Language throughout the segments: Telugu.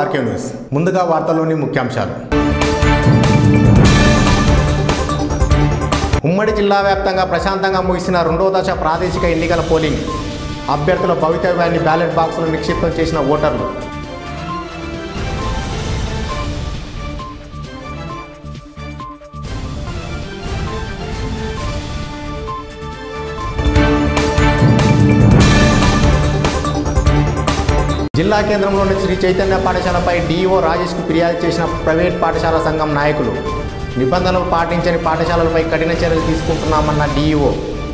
ఆర్కే న్యూస్ ముందుగా వార్తల్లోని ముఖ్యాంశాలు ఉమ్మడి జిల్లా వ్యాప్తంగా ప్రశాంతంగా ముగిసిన రెండో దశ ప్రాదేశిక ఎన్నికల పోలింగ్ అభ్యర్థుల భవితవ్యాన్ని బ్యాలెట్ బాక్సులు నిక్షిప్తం చేసిన ఓటర్లు జిల్లా కేంద్రంలోని శ్రీ చైతన్య పాఠశాలపై డీఓ రాజేష్కు ఫిర్యాదు చేసిన ప్రైవేట్ పాఠశాల సంఘం నాయకులు నిబంధనలు పాటించని పాఠశాలలపై కఠిన చర్యలు తీసుకుంటున్నామన్న డీఈఓ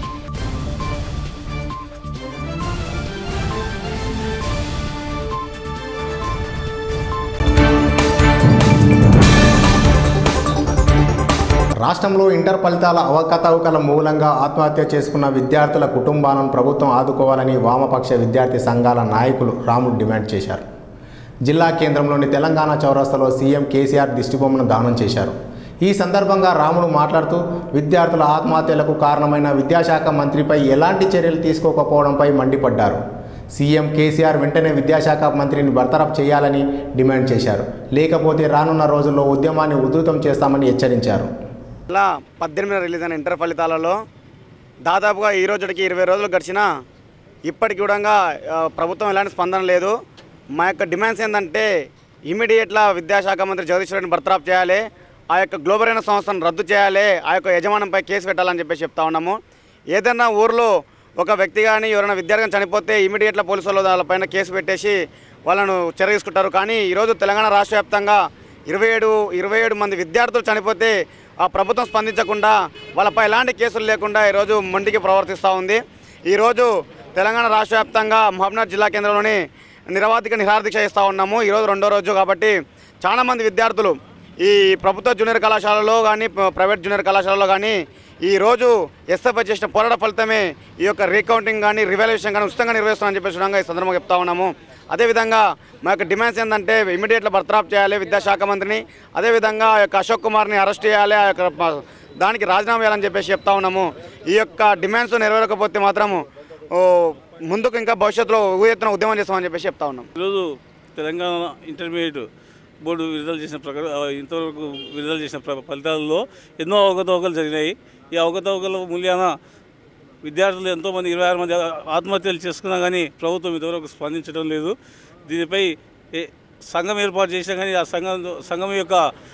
రాష్ట్రంలో ఇంటర్ ఫలితాల అవకతవకల మూలంగా ఆత్మహత్య చేసుకున్న విద్యార్థుల కుటుంబాలను ప్రభుత్వం ఆదుకోవాలని వామపక్ష విద్యార్థి సంఘాల నాయకులు రాముడు డిమాండ్ చేశారు జిల్లా కేంద్రంలోని తెలంగాణ చౌరస్తాలో సీఎం కేసీఆర్ దిష్టిబొమ్మను దానం చేశారు ఈ సందర్భంగా రాముడు మాట్లాడుతూ విద్యార్థుల ఆత్మహత్యలకు కారణమైన విద్యాశాఖ మంత్రిపై ఎలాంటి చర్యలు తీసుకోకపోవడంపై మండిపడ్డారు సీఎం కేసీఆర్ వెంటనే విద్యాశాఖ మంత్రిని బర్తరఫ్ చేయాలని డిమాండ్ చేశారు లేకపోతే రానున్న రోజుల్లో ఉద్యమాన్ని ఉధృతం చేస్తామని హెచ్చరించారు ఇలా పద్దెనిమిది రిలీజ్ అయిన ఇంటర్ ఫలితాలలో దాదాపుగా ఈ రోజుకి ఇరవై రోజులు గడిచినా ఇప్పటికి కూడా ఆ, ప్రభుత్వం ఎలాంటి స్పందన లేదు మా యొక్క డిమాండ్స్ ఏంటంటే ఇమీడియట్లా విద్యాశాఖ మంత్రి జగదీష్ రెడ్డిని బర్తరాఫ్ చేయాలి ఆ యొక్క గ్లోబల్ అయిన సంస్థను రద్దు చేయాలి ఆ యొక్క యజమానంపై కేసు పెట్టాలని చెప్పేసి చెప్తా ఉన్నాము ఏదైనా ఊర్లో ఒక వ్యక్తి కానీ ఎవరైనా విద్యార్థి చనిపోతే ఇమీడియట్లా పోలీసు వాళ్ళు వాళ్ళపైన కేసు పెట్టేసి వాళ్ళను చర్య తీసుకుంటారు కానీ ఈరోజు తెలంగాణ రాష్ట్ర వ్యాప్తంగా ఇరవై ఏడు ఇరవై ఏడు మంది విద్యార్థులు చనిపోతే ఆ ప్రభుత్వం స్పందించకుండా వాళ్ళపై ఎలాంటి కేసులు లేకుండా ఈరోజు మొండికి ప్రవర్తిస్తూ ఉంది ఈరోజు తెలంగాణ రాష్ట్ర వ్యాప్తంగా మహబూబ్నగర్ జిల్లా కేంద్రంలోని నిరవాధిక నిరాదీక్ష చేస్తూ ఉన్నాము ఈరోజు రెండో రోజు కాబట్టి చాలామంది విద్యార్థులు ఈ ప్రభుత్వ జూనియర్ కళాశాలలో కానీ ప్రైవేట్ జూనియర్ కళాశాలలో కానీ ఈ రోజు ఎస్ఎఫ్ఐ చేసిన పోరాట ఫలితమే ఈ యొక్క రీకౌంటింగ్ కానీ రివాల్యుయేషన్ కానీ ఉచితంగా నిర్వహిస్తామని చెప్పేసి విధంగా ఈ సందర్భంగా చెప్తా ఉన్నాము అదేవిధంగా మా యొక్క డిమాండ్స్ ఏంటంటే ఇమీడియట్గా బర్తరాఫ్ చేయాలి విద్యాశాఖ మంత్రిని అదేవిధంగా ఆ యొక్క అశోక్ కుమార్ని అరెస్ట్ చేయాలి ఆ యొక్క ప- దానికి రాజీనామా చేయాలని చెప్పేసి చెప్తా ఉన్నాము ఈ యొక్క డిమాండ్స్ నెరవేరకపోతే మాత్రము ఓ, ముందుకు ఇంకా భవిష్యత్తులో ఊ ఎత్తున ఉద్యమం చేస్తామని చెప్పేసి చెప్తా ఉన్నాం ఈరోజు తెలంగాణ ఇంటర్మీడియట్ బోర్డు విడుదల చేసిన ప్రకారం ఆ, ఇంతవరకు విడుదల చేసిన ప్ర- ఫలితాలలో ఎన్నో అవకతవకలు జరిగినాయి ఈ అవకతవకల మూల్యాన విద్యార్థులు ఎంతోమంది ఇరవై ఆరు మంది ఆత్మహత్యలు చేసుకున్నా కానీ ప్రభుత్వం ఇంతవరకు స్పందించడం లేదు దీనిపై ఏ- సంఘం ఏర్పాటు చేసినా కానీ ఆ సంఘం సంఘం యొక్క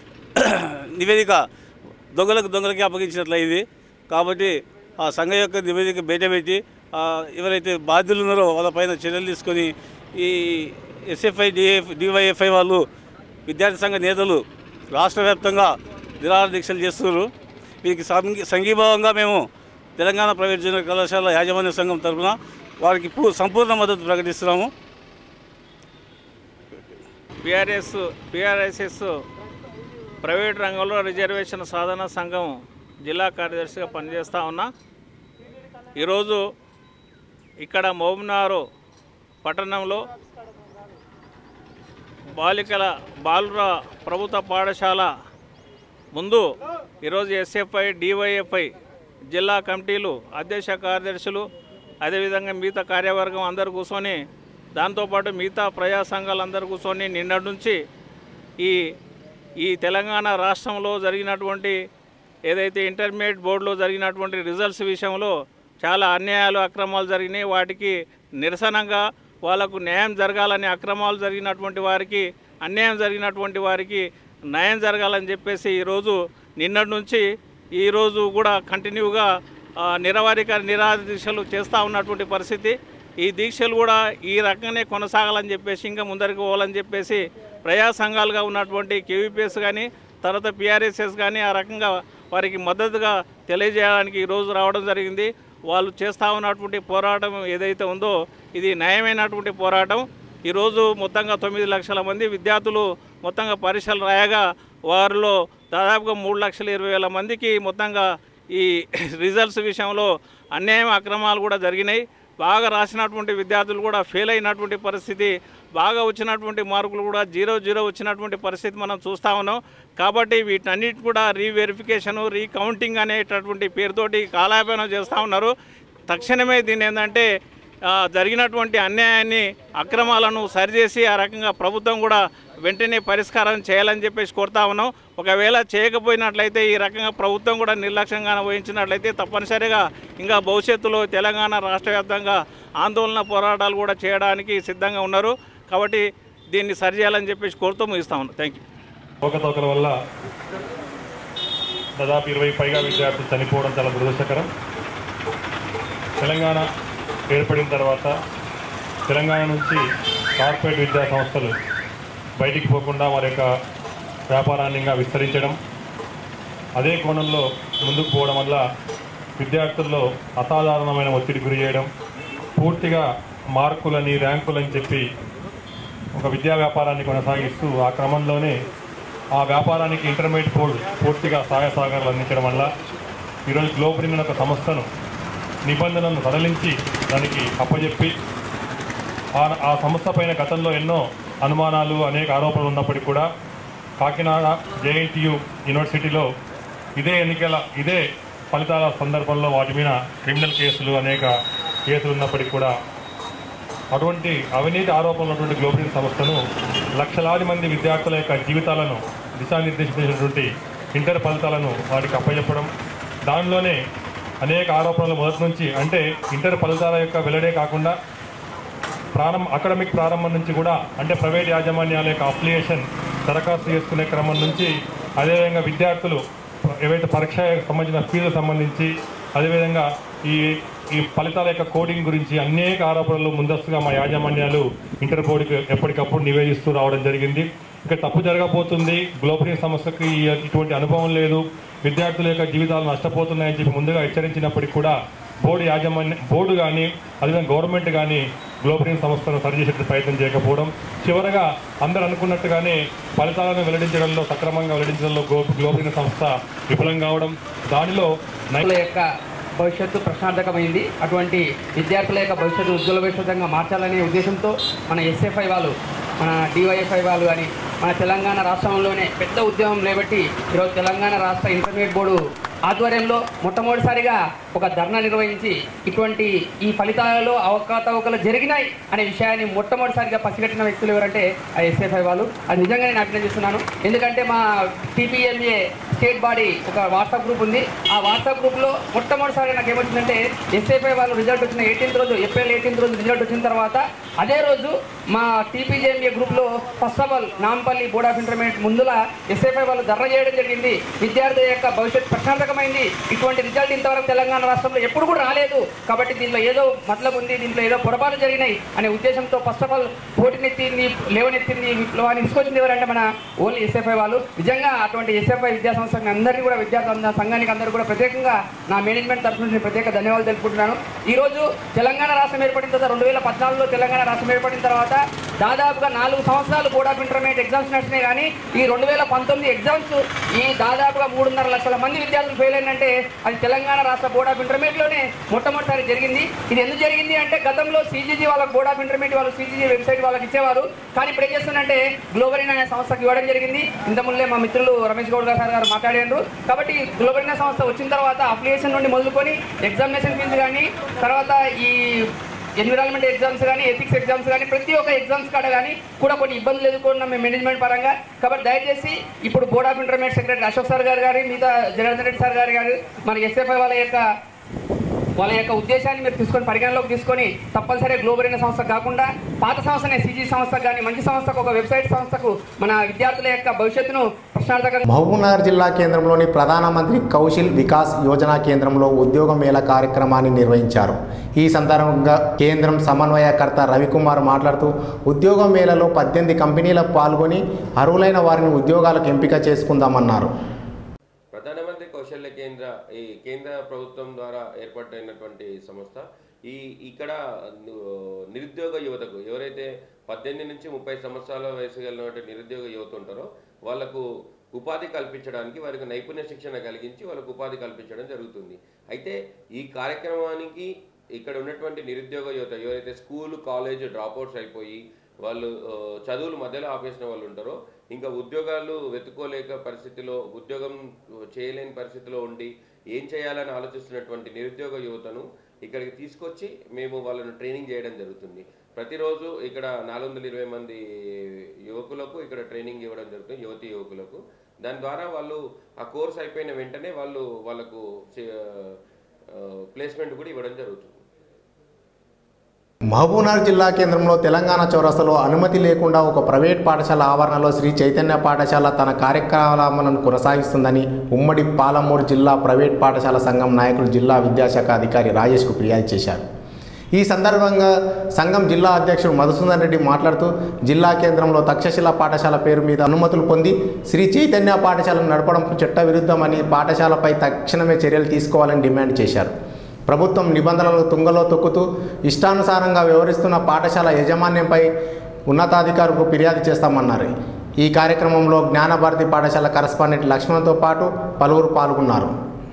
నివేదిక దొంగలకు దొంగలకి అప్పగించినట్లయింది కాబట్టి ఆ సంఘం యొక్క నివేదిక బయటపెట్టి ఆ, ఎవరైతే బాధ్యులు ఉన్నారో వాళ్ళపైన చర్యలు తీసుకొని ఈ ఎస్ఎఫ్ఐ డిఎఫ్ డివైఎఫ్ఐ వాళ్ళు విద్యార్థి సంఘ నేతలు రాష్ట్ర వ్యాప్తంగా నిరాహార దీక్షలు చేస్తున్నారు వీరికి సంఘీ- సంఘీభావంగా మేము తెలంగాణ ప్రైవేట్ జూనియర్ కళాశాల యాజమాన్య సంఘం తరఫున వారికి పూ- సంపూర్ణ మద్దతు ప్రకటిస్తున్నాము పిఆర్ఎస్ పిఆర్ఎస్ఎస్ ప్రైవేట్ రంగంలో రిజర్వేషన్ సాధన సంఘం జిల్లా కార్యదర్శిగా పనిచేస్తూ ఉన్నా ఈరోజు ఇక్కడ మోబునారు పట్టణంలో బాలికల బాలుర ప్రభుత్వ పాఠశాల ముందు ఈరోజు ఎస్ఎఫ్ఐ డివైఎఫ్ఐ జిల్లా కమిటీలు అధ్యక్ష కార్యదర్శులు అదేవిధంగా మిగతా కార్యవర్గం అందరు కూర్చొని దాంతోపాటు మిగతా ప్రజా సంఘాలు అందరు కూర్చొని నిన్నటి నుంచి ఈ ఈ తెలంగాణ రాష్ట్రంలో జరిగినటువంటి ఏదైతే ఇంటర్మీడియట్ బోర్డులో జరిగినటువంటి రిజల్ట్స్ విషయంలో చాలా అన్యాయాలు అక్రమాలు జరిగినాయి వాటికి నిరసనగా వాళ్ళకు న్యాయం జరగాలని అక్రమాలు జరిగినటువంటి వారికి అన్యాయం జరిగినటువంటి వారికి న్యాయం జరగాలని చెప్పేసి ఈరోజు నిన్నటి నుంచి ఈరోజు కూడా కంటిన్యూగా ఆ, నిరవారిక నిరాహార దీక్షలు చేస్తూ ఉన్నటువంటి పరిస్థితి ఈ దీక్షలు కూడా ఈ రకంగానే కొనసాగాలని చెప్పేసి ఇంకా ముందరికి పోవాలని చెప్పేసి ప్రజా సంఘాలుగా ఉన్నటువంటి కేవీపీఎస్ కానీ తర్వాత పిఆర్ఎస్ఎస్ కానీ ఆ రకంగా వారికి మద్దతుగా తెలియజేయడానికి ఈరోజు రావడం జరిగింది వాళ్ళు చేస్తూ ఉన్నటువంటి పోరాటం ఏదైతే ఉందో ఇది న్యాయమైనటువంటి పోరాటం ఈరోజు మొత్తంగా తొమ్మిది లక్షల మంది విద్యార్థులు మొత్తంగా పరీక్షలు రాయగా వారిలో దాదాపుగా మూడు లక్షల ఇరవై వేల మందికి మొత్తంగా ఈ రిజల్ట్స్ విషయంలో అన్యాయం అక్రమాలు కూడా జరిగినాయి బాగా రాసినటువంటి విద్యార్థులు కూడా ఫెయిల్ అయినటువంటి పరిస్థితి బాగా వచ్చినటువంటి మార్కులు కూడా జీరో జీరో వచ్చినటువంటి పరిస్థితి మనం చూస్తూ ఉన్నాం కాబట్టి వీటన్నిటి కూడా రీవెరిఫికేషను రీకౌంటింగ్ అనేటటువంటి పేరుతోటి కాలాపనం చేస్తూ ఉన్నారు తక్షణమే దీన్ని ఏంటంటే ఆ, జరిగినటువంటి అన్యాయాన్ని అక్రమాలను సరిచేసి ఆ రకంగా ప్రభుత్వం కూడా వెంటనే పరిష్కారం చేయాలని చెప్పేసి కోరుతా ఉన్నాం ఒకవేళ చేయకపోయినట్లయితే ఈ రకంగా ప్రభుత్వం కూడా నిర్లక్ష్యంగా వహించినట్లయితే తప్పనిసరిగా ఇంకా భవిష్యత్తులో తెలంగాణ రాష్ట్ర వ్యాప్తంగా ఆందోళన పోరాటాలు కూడా చేయడానికి సిద్ధంగా ఉన్నారు కాబట్టి దీన్ని సరిచేయాలని చెప్పేసి కోరుతూ ముగిస్తా ఉన్నాం థ్యాంక్ యూ అవకతవకల వల్ల దాదాపు ఇరవై పైగా విద్యార్థులు చనిపోవడం చాలా దురదృష్టకరం తెలంగాణ ఏర్పడిన తర్వాత తెలంగాణ నుంచి కార్పొరేట్ విద్యా సంస్థలు బయటికి పోకుండా వారి యొక్క వ్యాపారాన్ని ఇంకా విస్తరించడం అదే కోణంలో ముందుకు పోవడం వల్ల విద్యార్థుల్లో అసాధారణమైన ఒత్తిడి గురి చేయడం పూర్తిగా మార్కులని ర్యాంకులని చెప్పి ఒక విద్యా వ్యాపారాన్ని కొనసాగిస్తూ ఆ క్రమంలోనే ఆ వ్యాపారానికి ఇంటర్మీడియట్ బోర్డు పూర్తిగా సహాయ సహకారాలు అందించడం వల్ల ఈరోజు గ్లోబల్ అనే ఒక సంస్థను నిబంధనలను సడలించి దానికి అప్పజెప్పి ఆ ఆ సంస్థ పైన గతంలో ఎన్నో అనుమానాలు అనేక ఆరోపణలు ఉన్నప్పటికీ కూడా కాకినాడ జేఎన్టీయు యూనివర్సిటీలో ఇదే ఎన్నికల ఇదే ఫలితాల సందర్భంలో వాటి మీద క్రిమినల్ కేసులు అనేక కేసులు ఉన్నప్పటికీ కూడా అటువంటి అవినీతి ఆరోపణలు ఉన్నటువంటి గ్లోబల్ సంస్థను లక్షలాది మంది విద్యార్థుల యొక్క జీవితాలను దిశానిర్దేశించినటువంటి ఇంటర్ ఫలితాలను వారికి అప్పచెప్పడం దానిలోనే అనేక ఆరోపణలు మొదటి నుంచి అంటే ఇంటర్ ఫలితాల యొక్క వెల్లడే కాకుండా ప్రారంభ అకాడమిక్ ప్రారంభం నుంచి కూడా అంటే ప్రైవేట్ యాజమాన్యాల యొక్క అప్లికేషన్ దరఖాస్తు చేసుకునే క్రమం నుంచి అదేవిధంగా విద్యార్థులు ఏవైతే పరీక్ష సంబంధించిన ఫీజులకు సంబంధించి అదేవిధంగా ఈ ఈ ఫలితాల యొక్క కోడింగ్ గురించి అనేక ఆరోపణలు ముందస్తుగా మా యాజమాన్యాలు ఇంటర్ బోర్డుకి ఎప్పటికప్పుడు నివేదిస్తూ రావడం జరిగింది ఇక తప్పు జరగబోతుంది గ్లోబల్ సంస్థకి ఈ- ఇటువంటి అనుభవం లేదు విద్యార్థుల యొక్క జీవితాలు నష్టపోతున్నాయని చెప్పి ముందుగా హెచ్చరించినప్పటికీ కూడా బోర్డు యాజమాన్య బోర్డు కానీ అదేవిధంగా గవర్నమెంట్ కానీ గ్లోబల్ సంస్థను సరిచేసే ప్రయత్నం చేయకపోవడం చివరగా అందరూ అనుకున్నట్టుగానే ఫలితాలను వెల్లడించడంలో సక్రమంగా వెల్లడించడంలో గ్లో- గ్లోబల్ సంస్థ విఫలం కావడం దానిలో నై- విద్యార్థుల యొక్క భవిష్యత్తు ప్రశ్నార్థకమైంది అటువంటి విద్యార్థుల యొక్క భవిష్యత్తు ఉజ్వల భవిష్యత్తుగా మార్చాలనే ఉద్దేశంతో మన ఎస్ఎఫ్ఐ వాళ్ళు మన డివైఎఫ్ఐ వాళ్ళు అని మన తెలంగాణ రాష్ట్రంలోనే పెద్ద ఉద్యమం లేబట్టి ఈరోజు తెలంగాణ రాష్ట్ర ఇంటర్మీడియట్ బోర్డు ఆధ్వర్యంలో మొట్టమొదటిసారిగా ఒక ధర్నా నిర్వహించి ఇటువంటి ఈ ఫలితాలలో అవకతవకలు జరిగినాయి అనే విషయాన్ని మొట్టమొదటిసారిగా పసిగట్టిన వ్యక్తులు ఎవరంటే ఆ ఎస్ఎఫ్ఐ వాళ్ళు అది నిజంగా నేను అభినందిస్తున్నాను ఎందుకంటే మా టీపీఎంఏ స్టేట్ బాడీ ఒక వాట్సాప్ గ్రూప్ ఉంది ఆ వాట్సాప్ గ్రూప్లో మొట్టమొదటిసారి నాకు ఏమొచ్చిందంటే ఎస్ఐపై వాళ్ళు రిజల్ట్ వచ్చిన ఎయిటీన్త్ రోజు ఏప్రిల్ ఎయిటీన్త్ రోజు రిజల్ట్ వచ్చిన తర్వాత అదే రోజు మా టీపీజేఎంఏ గ్రూప్లో first of all Nampally board of intermediate ముందుల ఎస్ఐపై వాళ్ళు ధర్నా చేయడం జరిగింది విద్యార్థి యొక్క భవిష్యత్ ప్రశాంతకమైంది ఇటువంటి రిజల్ట్ ఇంతవరకు తెలంగాణ రాష్ట్రంలో ఎప్పుడు కూడా రాలేదు కాబట్టి దీనిలో ఏదో మతలబు ఉంది దీంట్లో ఏదో పొరపాటు జరిగినాయి అనే ఉద్దేశంతో ఫస్ట్ ఆఫ్ ఆల్ పోటీనెత్తింది లేవనెత్తింది విప్లవాన్ని తీసుకొచ్చింది ఎవరంటే మన ఓన్లీ ఎస్ఎఫ్ఐ వాళ్ళు నిజంగా అటువంటి ఎస్ఎఫ్ఐ విద్యా సంస్థకి అందరికీ కూడా విద్యార్థి సంఘానికి అందరూ కూడా ప్రత్యేకంగా నా మేనేజ్మెంట్ తరఫు నుంచి ప్రత్యేక ధన్యవాదాలు తెలుపుకుంటున్నాను ఈ రోజు తెలంగాణ రాష్ట్రం ఏర్పడిన తర్వాత రెండు వేల పద్నాలుగులో తెలంగాణ రాష్ట్రం ఏర్పడిన తర్వాత దాదాపుగా నాలుగు సంవత్సరాలు బోర్డ్ ఆఫ్ ఇంటర్మీడియట్ ఎగ్జామ్స్ నడిచినాయి కానీ ఈ రెండు వేల పంతొమ్మిది ఎగ్జామ్స్ ఈ దాదాపుగా మూడున్నర లక్షల మంది విద్యార్థులు ఫెయిల్ అయిందంటే అది తెలంగాణ రాష్ట్ర బోర్డ్ ఆఫ్ ఇంటర్మీడియట్లోనే మొట్టమొదటిసారి జరిగింది ఇది ఎందుకు జరిగింది అంటే గతంలో సీజీజీ వాళ్ళకి బోర్డ్ ఆఫ్ ఇంటర్మీడియట్ వాళ్ళు సీజీజీ వెబ్సైట్ వాళ్ళకి ఇచ్చేవారు కానీ ఇప్పుడు ఏం చేస్తుందంటే గ్లోబల్ అనే సంస్థకి ఇవ్వడం జరిగింది ఇంతకుముందే మా మిత్రులు రమేష్ గౌడ్ గారు సార్ గారు మాట్లాడారు కాబట్టి గ్లోబల్ సంస్థ వచ్చిన తర్వాత అప్లికేషన్ నుండి మొదలుకొని ఎగ్జామినేషన్ ఫీజు కానీ తర్వాత ఈ ఎన్విరాన్మెంట్ ఎగ్జామ్స్ కానీ ఎథిక్స్ ఎగ్జామ్స్ కానీ ప్రతి ఒక్క ఎగ్జామ్స్ కాడ కానీ కూడా కొన్ని ఇబ్బందులు ఎదుర్కొన్నాం మేము మేనేజ్మెంట్ పరంగా కాబట్టి దయచేసి ఇప్పుడు board of intermediate secretary Ashok sir గారు గారి మిగతా జనార్దన్ రెడ్డి సార్ గారు గారు మన ఎస్ఎఫ్ఐ వాళ్ళ యొక్క వాళ్ళ యొక్క ఉద్దేశాన్ని మీరు తీసుకొని పరిగణలోకి తీసుకొని తప్పనిసరిగా గ్లోబల్ అయిన సంస్థ కాకుండా పాత సంస్థనే సీజీ సంస్థ కానీ మంచి సంస్థకు ఒక వెబ్సైట్ సంస్థకు మన విద్యార్థుల యొక్క భవిష్యత్తును ప్రశ్నార్థకంగా మహబూబ్నగర్ జిల్లా కేంద్రంలోని ప్రధానమంత్రి కౌశల్ వికాస్ యోజన కేంద్రంలో ఉద్యోగ మేళ కార్యక్రమాన్ని నిర్వహించారు ఈ సందర్భంగా కేంద్రం సమన్వయకర్త రవికుమార్ మాట్లాడుతూ ఉద్యోగ మేళలో పద్దెనిమిది కంపెనీలకు పాల్గొని అర్హులైన వారిని ఉద్యోగాలకు ఎంపిక చేసుకుందామన్నారు ప్రధానమంత్రి కౌశల్య కేంద్ర ఈ కేంద్ర ప్రభుత్వం ద్వారా ఏర్పాటైనటువంటి సంస్థ ఈ ఇక్కడ ను- నిరుద్యోగ యువతకు ఎవరైతే పద్దెనిమిది నుంచి ముప్పై సంవత్సరాల వయసు కలిగినటువంటి నిరుద్యోగ యువత ఉంటారో వాళ్ళకు ఉపాధి కల్పించడానికి వారికి నైపుణ్య శిక్షణ కలిగించి వాళ్ళకు ఉపాధి కల్పించడం జరుగుతుంది అయితే ఈ కార్యక్రమానికి ఇక్కడ ఉన్నటువంటి నిరుద్యోగ యువత ఎవరైతే స్కూల్ కాలేజ్ డ్రాప్అవుట్స్ అయిపోయి వాళ్ళు ఆ, చదువులు మధ్యలో ఆపేసిన వాళ్ళు ఉంటారో ఇంకా ఉద్యోగాలు వెతుక్కోలేక పరిస్థితిలో ఉద్యోగం చేయలేని పరిస్థితిలో ఉండి ఏం చేయాలని ఆలోచిస్తున్నటువంటి నిరుద్యోగ యువతను ఇక్కడికి తీసుకొచ్చి మేము వాళ్ళను ట్రైనింగ్ చేయడం జరుగుతుంది ప్రతిరోజు ఇక్కడ నాలుగు వందల ఇరవై మంది యువకులకు ఇక్కడ ట్రైనింగ్ ఇవ్వడం జరుగుతుంది యువతి యువకులకు దాని ద్వారా వాళ్ళు ఆ కోర్స్ అయిపోయిన వెంటనే వాళ్ళు వాళ్ళకు ప్లేస్మెంట్ కూడా ఇవ్వడం జరుగుతుంది మహబూబ్నగర్ జిల్లా కేంద్రంలో తెలంగాణ చౌరస్తలో అనుమతి లేకుండా ఒక ప్రైవేట్ పాఠశాల ఆవరణలో శ్రీ చైతన్య పాఠశాల తన కార్యక్రమాలను కొనసాగిస్తుందని ఉమ్మడి పాలమూరు జిల్లా ప్రైవేట్ పాఠశాల సంఘం నాయకులు జిల్లా విద్యాశాఖ అధికారి రాజేష్కు ఫిర్యాదు చేశారు ఈ సందర్భంగా సంఘం జిల్లా అధ్యక్షుడు మధుసూదన్ రెడ్డి మాట్లాడుతూ జిల్లా కేంద్రంలో తక్షశిల పాఠశాల పేరు మీద అనుమతులు పొంది శ్రీ చైతన్య పాఠశాలను నడపడం చట్టవిరుద్ధమని పాఠశాలపై తక్షణమే చర్యలు తీసుకోవాలని డిమాండ్ చేశారు ప్రభుత్వం నిబంధనలు తుంగలో తొక్కుతూ ఇష్టానుసారంగా వ్యవహరిస్తున్న పాఠశాల యాజమాన్యంపై ఉన్నతాధికారులకు ఫిర్యాదు చేస్తామన్నారు ఈ కార్యక్రమంలో జ్ఞానభారతి పాఠశాల కరస్పాండెంట్ లక్ష్మణ్తో పాటు పలువురు పాల్గొన్నారు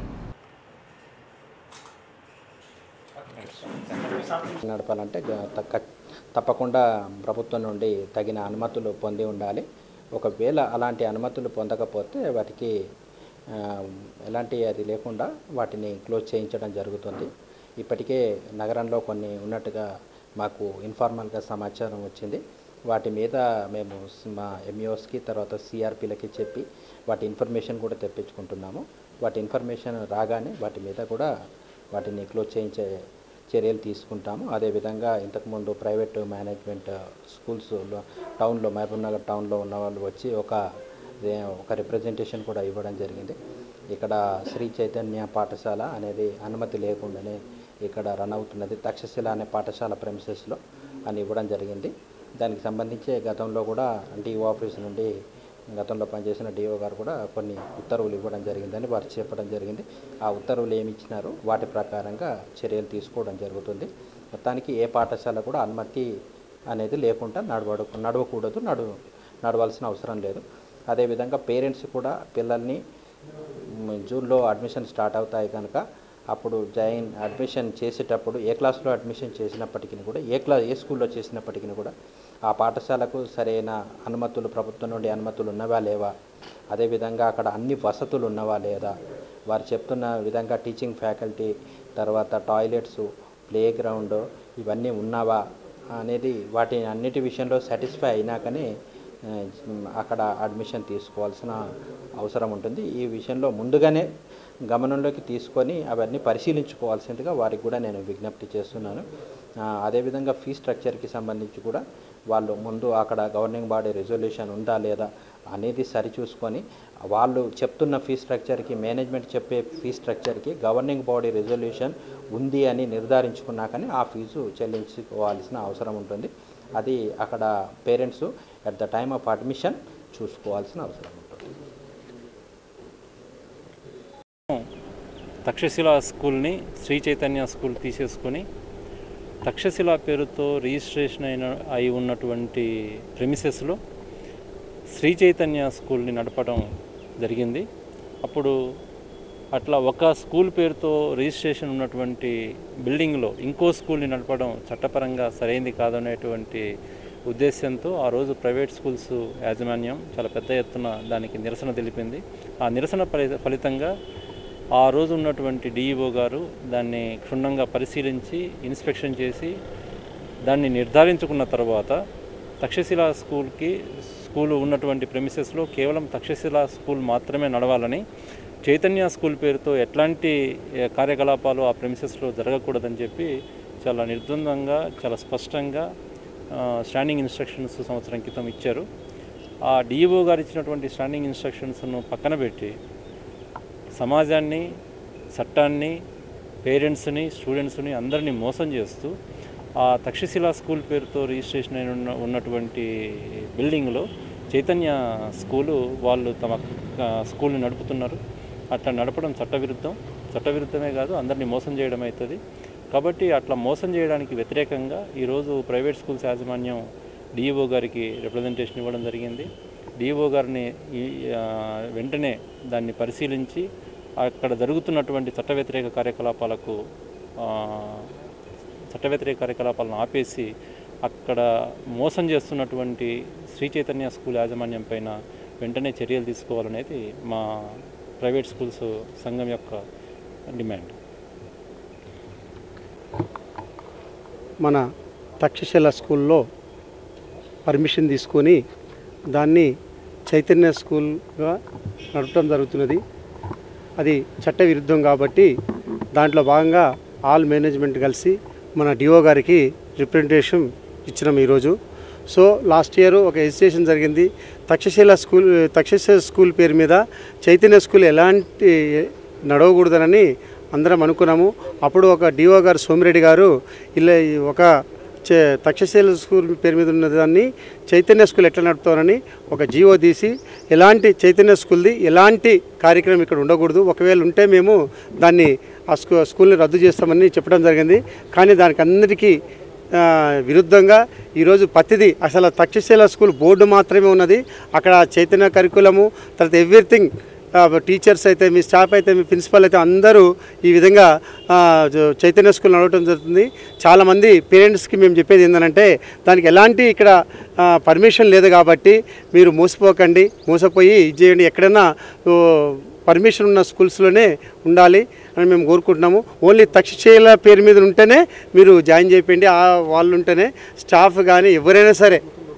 నడపాలంటే గ- తక్క తప్పకుండా ప్రభుత్వం నుండి తగిన అనుమతులు పొంది ఉండాలి ఒకవేళ అలాంటి అనుమతులు పొందకపోతే వాటికి ఆ, ఎలాంటి అది లేకుండా వాటిని క్లోజ్ చేయించడం జరుగుతుంది ఇప్పటికే నగరంలో కొన్ని ఉన్నట్టుగా మాకు ఇన్ఫార్మల్గా సమాచారం వచ్చింది వాటి మీద మేము స్- మా ఎంఈఓస్కి తర్వాత సిఆర్పీలకి చెప్పి వాటి ఇన్ఫర్మేషన్ కూడా తెప్పించుకుంటున్నాము వాటి ఇన్ఫర్మేషన్ రాగానే వాటి మీద కూడా వాటిని క్లోజ్ చేయించే చర్యలు తీసుకుంటాము అదేవిధంగా ఇంతకుముందు ప్రైవేట్ మేనేజ్మెంట్ స్కూల్స్లో టౌన్లో మహబూబ్ నగర్ టౌన్లో ఉన్న వాళ్ళు వచ్చి ఒక రే- ఒక రిప్రజెంటేషన్ కూడా ఇవ్వడం జరిగింది ఇక్కడ శ్రీ చైతన్య పాఠశాల అనేది అనుమతి లేకుండానే ఇక్కడ రన్ అవుతున్నది తక్షశిల అనే పాఠశాల ప్రెమిసెస్లో అని ఇవ్వడం జరిగింది దానికి సంబంధించి గతంలో కూడా డిఓ ఆఫీస్ నుండి గతంలో పనిచేసిన డిఓ గారు కూడా కొన్ని ఉత్తర్వులు ఇవ్వడం జరిగిందని వారు చెప్పడం జరిగింది ఆ ఉత్తర్వులు ఏమి ఇచ్చినారో వాటి ప్రకారంగా చర్యలు తీసుకోవడం జరుగుతుంది మొత్తానికి ఏ పాఠశాల కూడా అనుమతి అనేది లేకుండా నడవడు నడవకూడదు నడు నడవాల్సిన అవసరం లేదు అదేవిధంగా పేరెంట్స్ కూడా పిల్లల్ని మ్, జూన్లో అడ్మిషన్ స్టార్ట్ అవుతాయి కనుక అప్పుడు జాయిన్ అడ్మిషన్ చేసేటప్పుడు ఏ క్లాస్లో అడ్మిషన్ చేసినప్పటికీ కూడా ఏ క్లా ఏ స్కూల్లో చేసినప్పటికీ కూడా ఆ పాఠశాలకు సరైన అనుమతులు ప్రభుత్వం నుండి అనుమతులు ఉన్నవా లేవా అదేవిధంగా అక్కడ అన్ని వసతులు ఉన్నవా లేదా వారు చెప్తున్న విధంగా టీచింగ్ ఫ్యాకల్టీ తర్వాత టాయిలెట్స్ ప్లే గ్రౌండ్ ఇవన్నీ ఉన్నావా అనేది వాటి అన్నిటి విషయంలో సాటిస్ఫై అయినాకనే ఆ, అక్కడ అడ్మిషన్ తీసుకోవాల్సిన అవసరం ఉంటుంది ఈ విషయంలో ముందుగానే గమనంలోకి తీసుకొని అవన్నీ పరిశీలించుకోవాల్సిందిగా వారికి కూడా నేను విజ్ఞప్తి చేస్తున్నాను ఆ, అదేవిధంగా ఫీ స్ట్రక్చర్కి సంబంధించి కూడా వాళ్ళు ముందు అక్కడ గవర్నింగ్ బాడీ రెజల్యూషన్ ఉందా లేదా అనేది సరిచూసుకొని వాళ్ళు చెప్తున్న ఫీ స్ట్రక్చర్కి మేనేజ్మెంట్ చెప్పే ఫీ స్ట్రక్చర్కి గవర్నింగ్ బాడీ రెజల్యూషన్ ఉంది అని నిర్ధారించుకున్నాకనే ఆ ఫీజు చెల్లించుకోవాల్సిన అవసరం ఉంటుంది అది అక్కడ parents at the time of admission చూసుకోవాల్సిన అవసరం ఉంటుంది తక్షశిల స్కూల్ని శ్రీ చైతన్య స్కూల్ తీసేసుకొని తక్షశిల పేరుతో రిజిస్ట్రేషన్ అయిన అయి ఉన్నటువంటి ప్రెమిసెస్లో శ్రీ చైతన్య స్కూల్ని నడపడం జరిగింది అప్పుడు అట్లా ఒక స్కూల్ పేరుతో రిజిస్ట్రేషన్ ఉన్నటువంటి బిల్డింగ్లో ఇంకో స్కూల్ని నడపడం చట్టపరంగా సరైంది కాదనేటువంటి ఉద్దేశంతో ఆ రోజు ప్రైవేట్ స్కూల్స్ యాజమాన్యం చాలా పెద్ద ఎత్తున దానికి నిరసన తెలిపింది ఆ నిరసన ఫలి ఫలితంగా ఆ రోజు ఉన్నటువంటి డిఈఓ గారు దాన్ని క్షుణ్ణంగా పరిశీలించి ఇన్స్పెక్షన్ చేసి దాన్ని నిర్ధారించుకున్న తర్వాత తక్షశిల స్కూల్కి స్కూల్ ఉన్నటువంటి ప్రెమిసెస్లో కేవలం తక్షశిల స్కూల్ మాత్రమే నడవాలని చైతన్య స్కూల్ పేరుతో ఎట్లాంటి ఏ, కార్యకలాపాలు ఆ ప్రెమిసెస్లో జరగకూడదని చెప్పి చాలా నిర్ద్వందంగా చాలా స్పష్టంగా ఆ, స్టాండింగ్ ఇన్స్ట్రక్షన్స్ సంవత్సరం క్రితం ఇచ్చారు ఆ డిఈఓ గారు ఇచ్చినటువంటి స్టాండింగ్ ఇన్స్ట్రక్షన్స్ను పక్కన పెట్టి సమాజాన్ని చట్టాన్ని పేరెంట్స్ని స్టూడెంట్స్ని అందరినీ మోసం చేస్తూ ఆ తక్షశిల స్కూల్ పేరుతో రిజిస్ట్రేషన్ అయిన ఉన్న ఉన్నటువంటి బిల్డింగ్లో చైతన్య స్కూలు వాళ్ళు తమ ఆ, స్కూల్ని నడుపుతున్నారు అట్లా నడపడం చట్టవిరుద్ధం చట్టవిరుద్ధమే కాదు అందరినీ మోసం చేయడం అవుతుంది కాబట్టి అట్లా మోసం చేయడానికి వ్యతిరేకంగా ఈరోజు ప్రైవేట్ స్కూల్స్ యాజమాన్యం డిఈఓ గారికి రిప్రజెంటేషన్ ఇవ్వడం జరిగింది డిఓ గారిని ఈ ఆ, వెంటనే దాన్ని పరిశీలించి అక్కడ జరుగుతున్నటువంటి చట్ట వ్యతిరేక కార్యకలాపాలకు ఆ, చట్ట వ్యతిరేక కార్యకలాపాలను ఆపేసి అక్కడ మోసం చేస్తున్నటువంటి శ్రీ చైతన్య స్కూల్ యాజమాన్యం పైన వెంటనే చర్యలు తీసుకోవాలనేది మా ప్రైవేట్ స్కూల్స్ సంఘం యొక్క డిమాండ్ మన తక్షశిల స్కూల్లో పర్మిషన్ తీసుకొని దాన్ని చైతన్య స్కూల్గా నడపడం జరుగుతున్నది అది చట్ట విరుద్ధం కాబట్టి దాంట్లో భాగంగా ఆల్ మేనేజ్మెంట్ కలిసి మన డిఓ గారికి రిప్రజెంటేషన్ ఇచ్చినాం ఈరోజు సో లాస్ట్ ఇయర్ ఒక ఎజిటేషన్ జరిగింది తక్షశిల స్కూల్ తక్షశిల స్కూల్ పేరు మీద చైతన్య స్కూల్ ఎలాంటి నడవకూడదనని అందరం అనుకున్నాము అప్పుడు ఒక డిఓ గారు సోమిరెడ్డి గారు ఇలా ఈ ఒక చే తక్షశిల స్కూల్ పేరు మీద ఉన్న దాన్ని చైతన్య స్కూల్ ఎట్లా నడుపుతారని ఒక జీవో తీసి ఎలాంటి చైతన్య స్కూల్ది ఎలాంటి కార్యక్రమం ఇక్కడ ఉండకూడదు ఒకవేళ ఉంటే మేము దాన్ని ఆ స్కూ స్కూల్ని రద్దు చేస్తామని చెప్పడం జరిగింది కానీ దానికి అందరికీ ఆ, విరుద్ధంగా ఈరోజు పత్తిది అసలు తక్షశిల స్కూల్ బోర్డు మాత్రమే ఉన్నది అక్కడ చైతన్య కరికులము తర్వాత ఎవ్రీథింగ్ టీచర్స్ అయితే మీ స్టాఫ్ అయితే మీ ప్రిన్సిపల్ అయితే అందరూ ఈ విధంగా ఆ, జ- చైతన్య స్కూల్ నడవటం జరుగుతుంది చాలామంది పేరెంట్స్కి మేము చెప్పేది ఏంటంటే దానికి ఎలాంటి ఇక్కడ పర్మిషన్ లేదు కాబట్టి మీరు మోసపోకండి మోసపోయి ఇది చేయండి ఎక్కడైనా ఓ, పర్మిషన్ ఉన్న స్కూల్స్లోనే ఉండాలి అని మేము కోరుకుంటున్నాము ఓన్లీ తక్షశీల పేరు మీద ఉంటేనే మీరు జాయిన్ చేయండి ఆ వాళ్ళు ఉంటేనే స్టాఫ్ కానీ ఎవరైనా సరే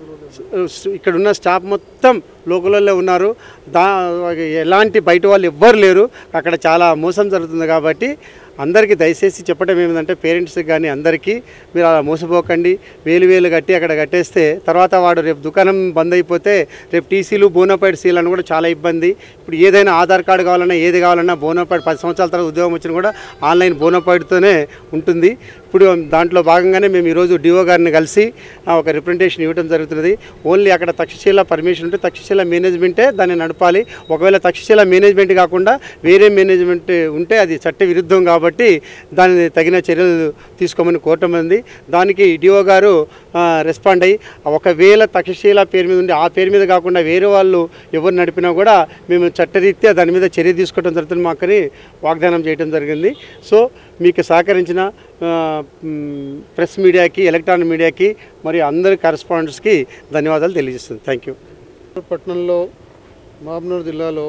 ఇక్కడ ఉన్న స్టాఫ్ మొత్తం లోకల్లో ఉన్నారు దా ఎలాంటి బయట వాళ్ళు ఎవ్వరు లేరు అక్కడ చాలా మోసం జరుగుతుంది కాబట్టి అందరికీ దయచేసి చెప్పడం ఏమిటంటే పేరెంట్స్కి కానీ అందరికీ మీరు అలా మోసపోకండి వేలు వేలు కట్టి అక్కడ కట్టేస్తే తర్వాత వాడు రేపు దుకాణం బంద్ అయిపోతే రేపు టీసీలు బోనోపైడ్ సీలు అని కూడా చాలా ఇబ్బంది ఇప్పుడు ఏదైనా ఆధార్ కార్డు కావాలన్నా ఏది కావాలన్నా బోనోపైడ్ పది సంవత్సరాల తర్వాత ఉద్యోగం వచ్చినా కూడా ఆన్లైన్ బోనోపైడ్తోనే ఉంటుంది ఇప్పుడు దాంట్లో భాగంగానే మేము ఈరోజు డిఓ గారిని కలిసి ఆ, ఒక రిప్రజెంటేషన్ ఇవ్వడం జరుగుతున్నది ఓన్లీ అక్కడ తక్షశిల పర్మిషన్ ఉంటే తక్షశిల మేనేజ్మెంటే దాన్ని నడపాలి ఒకవేళ తక్షశిల మేనేజ్మెంట్ కాకుండా వేరే మేనేజ్మెంట్ ఉంటే అది చట్ట విరుద్ధం కాబట్టి దాన్ని తగిన చర్యలు తీసుకోమని కోరటం ఉంది దానికి డిఓ గారు ఆ, రెస్పాండ్ అయ్యి ఒకవేళ తక్షశిల పేరు మీద ఉండి ఆ పేరు మీద కాకుండా వేరే వాళ్ళు ఎవరు నడిపినా కూడా మేము చట్టరీత్యా దాని మీద చర్య తీసుకోవడం జరుగుతుంది మాకని వాగ్దానం చేయడం జరిగింది సో మీకు సహకరించిన ఆ, మ్, ప్రెస్ మీడియాకి ఎలక్ట్రానిక్ మీడియాకి మరియు అందరి కరెస్పాండెంట్స్కి ధన్యవాదాలు తెలియజేస్తుంది థ్యాంక్ యూ పట్టణంలో మహబూబ్నగర్ జిల్లాలో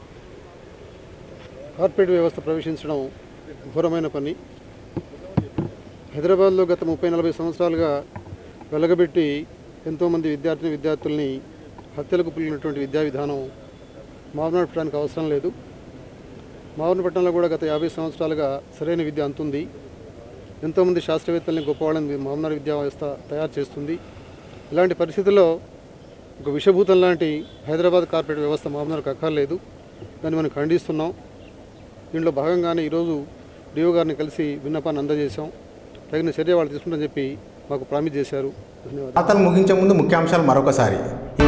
కార్పొరేట్ వ్యవస్థ ప్రవేశించడం ఘోరమైన పని హైదరాబాద్లో గత ముప్పై నలభై సంవత్సరాలుగా వెలగబెట్టి ఎంతోమంది విద్యార్థిని విద్యార్థుల్ని హత్యలకు పుల్లినటువంటి విద్యా విధానం మహబూబ్నగర్ పట్టణానికి అవసరం లేదు మహబూబ్నగర్ పట్టణంలో కూడా గత యాభై సంవత్సరాలుగా సరైన విద్య అంతుంది ఎంతోమంది శాస్త్రవేత్తల్ని గొప్పవాళ్ళని మహబూబ్నగర్ విద్యా వ్యవస్థ తయారు చేస్తుంది ఇలాంటి పరిస్థితుల్లో ఒక విషభూతం లాంటి హైదరాబాద్ కార్పొరేట్ వ్యవస్థ మహబూబ్నగర్కి అక్కర్లేదు దాన్ని మనం ఖండిస్తున్నాం దీంట్లో భాగంగానే ఈరోజు డిఓ గారిని కలిసి విన్నపాన్ని అందజేశాం తగిన చర్య వాళ్ళు తీసుకుంటారని చెప్పి మాకు ప్రామిస్ చేశారు ధన్యవాదాలు వార్తలు ముగించే ముందు ముఖ్యాంశాలు మరొకసారి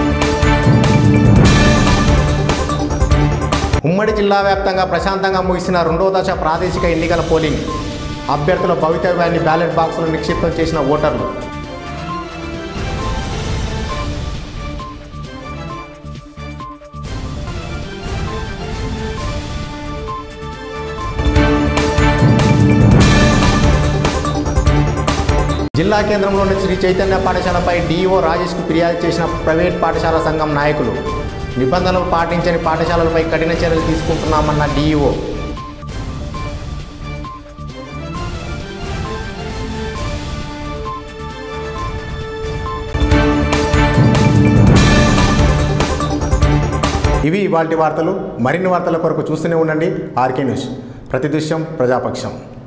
ఉమ్మడి జిల్లా వ్యాప్తంగా ప్రశాంతంగా ముగిసిన రెండో దశ ప్రాదేశిక ఎన్నికల పోలింగ్ అభ్యర్థుల భవితవ్యాన్ని బ్యాలెట్ బాక్సులు నిక్షిప్తం చేసిన ఓటర్లు జిల్లా కేంద్రంలోని శ్రీ చైతన్య పాఠశాలపై డీఈఓ రాజేష్కు ఫిర్యాదు చేసిన ప్రైవేట్ పాఠశాల సంఘం నాయకులు నిబంధనలు పాటించని పాఠశాలలపై కఠిన చర్యలు తీసుకుంటున్నామన్న డీఈఓ ఇవి ఇవాల్టి వార్తలు మరిన్ని వార్తల కొరకు చూస్తూనే ఉండండి ఆర్కే న్యూస్ ప్రతి దృశ్యం ప్రజాపక్షం